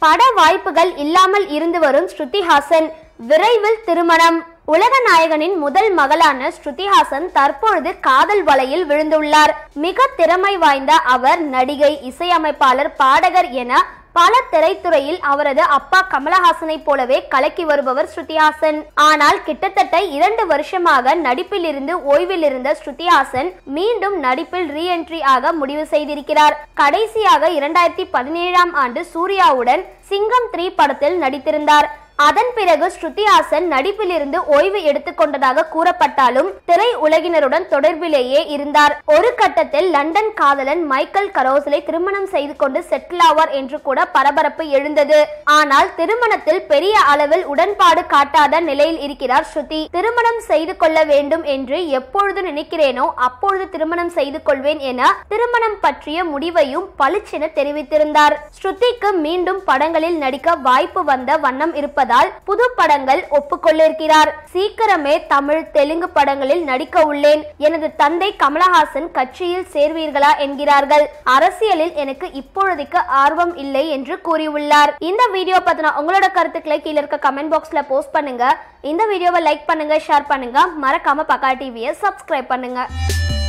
பட வாய்ப்புகள் இல்லாமல் இருந்து வரும் ஸ்ருதிஹாசன் விரைவில் திருமணம் உலக நாயகனின் முதல் மகளான ஸ்ருதிஹாசன் தற்பொழுது காதல் வலையில் விழுந்துள்ளார் மிக திறமை வாய்ந்த அவர் நடிகை இசையமைப்பாளர் பாடகர் என பல திரைத்துறையில் அவரது அப்பா கமலஹாசனை போலவே கலக்கி வருபவர் ஸ்ருதிஹாசன் ஆனால் கிட்டத்தட்ட இரண்டு வருஷமாக நடிப்பில் இருந்து ஓய்வில் இருந்த ஸ்ருதிஹாசன் மீண்டும் நடிப்பில் ரீஎன்ட்ரி ஆக முடிவு செய்திருக்கிறார் கடைசியாக இரண்டாயிரத்தி பதினேழாம் ஆண்டு சூர்யாவுடன் சிங்கம் த்ரீ படத்தில் நடித்திருந்தார் அதன் பிறகு ஸ்ருதிஹாசன் நடிப்பிலிருந்து ஓய்வு எடுத்துக்கொண்டதாக கூறப்பட்டாலும் திரை உலகினருடன் தொடர்பிலேயே இருந்தார் ஒரு கட்டத்தில் லண்டன் காதலன் மைக்கேல் கரோசலை திருமணம் செய்து கொண்டு செட்டில் ஆவார் என்று கூட பரபரப்பு எழுந்தது ஆனால் திருமணத்தில் பெரிய அளவில் உடன்பாடு காட்டாத நிலையில் இருக்கிறார் ஸ்ருதி திருமணம் செய்து கொள்ள வேண்டும் என்று எப்பொழுது நினைக்கிறேனோ அப்பொழுது திருமணம் செய்து கொள்வேன் என திருமணம் பற்றிய முடிவையும் பளிச்சென தெரிவித்திருந்தார் ஸ்ருதிக்கு மீண்டும் படங்களில் நடிக்க வாய்ப்பு வந்த வண்ணம் இருப்பதால் புது படங்கள் ஒப்புக்கொள்ளிருக்கிறார் சீக்கிரமே தமிழ் தெலுங்கு படங்களில் நடிக்க உள்ளேன் எனது தந்தை கமலஹாசன் கட்சியில் சேர்வீர்களா என்கிறார்கள் அரசியலில் எனக்கு இப்பொழுதைக்கு ஆர்வம் இல்லை என்று கூறியுள்ளார் இந்த வீடியோ பத்தின உங்களோட கருத்துக்களை கீழே இருக்க கமெண்ட் பாக்ஸ்ல போஸ்ட் பண்ணுங்க இந்த வீடியோவை லைக் பண்ணுங்க ஷேர் பண்ணுங்க மறக்காம பக்கா டிவியை சப்ஸ்கிரைப் பண்ணுங்க